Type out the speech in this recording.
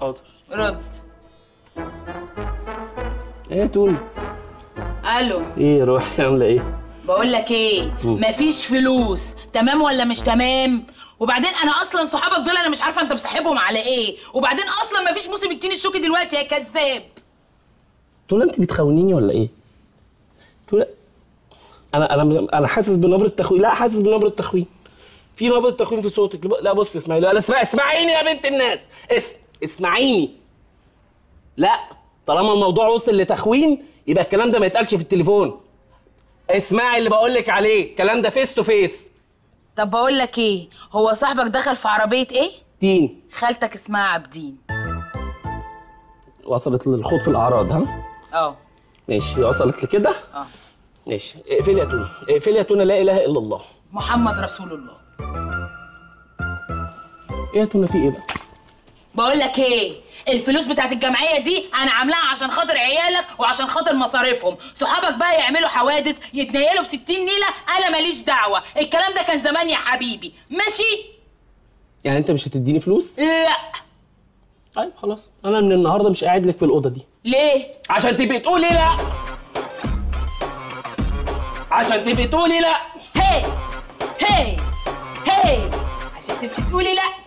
حاضر رد ايه يا توني الو ايه يا روحي عامله ايه بقول لك ايه مفيش فلوس تمام ولا مش تمام وبعدين انا اصلا صحابك دول انا مش عارفه انت مصاحبهم على ايه وبعدين اصلا مفيش موسم التين الشوكي دلوقتي يا كذاب تولا انت بتخونيني ولا ايه تولا انا انا انا حاسس بنبره تخوين لا حاسس بنبره تخوين في نبره تخوين في صوتك لا بص اسمعي لا اسمعي اسمعيني يا بنت الناس اس اسمعيني لا طالما الموضوع وصل لتخوين يبقى الكلام ده ما يتقالش في التليفون اسمعي اللي بقول لك عليه الكلام ده فيس تو فيس طب بقول لك ايه هو صاحبك دخل في عربيه ايه تين خالتك اسمها عابدين وصلت للخوض في الاعراض ها اه ماشي وصلت لكده اه ماشي اقفلي يا تونه اقفلي يا تونه لا اله الا الله محمد رسول الله ايه يا تونه في ايه بقى بقول لك ايه الفلوس بتاعت الجمعيه دي انا عاملاها عشان خاطر عيالك وعشان خاطر مصاريفهم صحابك بقى يعملوا حوادث يتنيلوا ب 60 نيله انا ماليش دعوه الكلام ده كان زمان يا حبيبي ماشي يعني انت مش هتديني فلوس لا طيب خلاص انا من النهارده مش قاعد لك في الاوضه دي ليه عشان تبقي تقولي لا عشان تبقي تقولي لا هي هي هي عشان تبقي تقولي لا